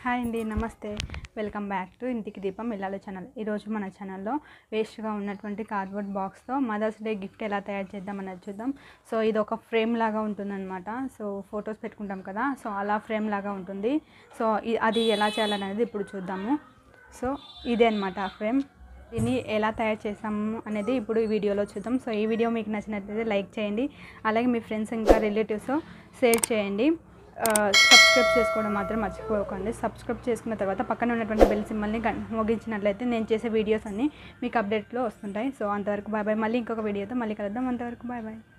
hi అండి నమస్తే welcome back to ఇంటికి దీపం ఇల్లాల ఛానల్ ఈరోజు మన ఛానల్లో వేస్ట్గా ఉన్నటువంటి కార్డ్బోర్డ్ బాక్స్తో మదర్స్ డే గిఫ్ట్ ఎలా తయారు చేద్దాం అనేది చూద్దాం సో ఇది ఒక ఫ్రేమ్ లాగా ఉంటుందన్నమాట సో ఫొటోస్ పెట్టుకుంటాం కదా సో అలా ఫ్రేమ్ లాగా ఉంటుంది సో ఇ- అది ఎలా చేయాలనేది ఇప్పుడు చూద్దాము సో ఇదే అనమాట ఆ ఫ్రేమ్ దీన్ని ఎలా తయారు చేస్తాము అనేది ఇప్పుడు ఈ వీడియోలో చూద్దాం సో ఈ వీడియో మీకు నచ్చినట్లయితే లైక్ చేయండి అలాగే మీ ఫ్రెండ్స్ ఇంకా రిలేటివ్స్ షేర్ చేయండి ఆ, సబ్స్క్రైబ్ చేసుకోవడం మాత్రం మర్చిపోకండి సబ్స్క్రైబ్ చేసుకున్న తర్వాత పక్కన ఉన్నటువంటి బెల్ సింబల్ని గం- మోగించినట్లయితే నేను చేసే వీడియోస్ అన్నీ మీకు అప్డేట్లో వస్తుంటాయి సో అంతవరకు బాయ్ బాయ్ మళ్ళీ ఇంకొక వీడియోతో మళ్ళీ కలుద్దాం అంతవరకు బాయ్ బాయ్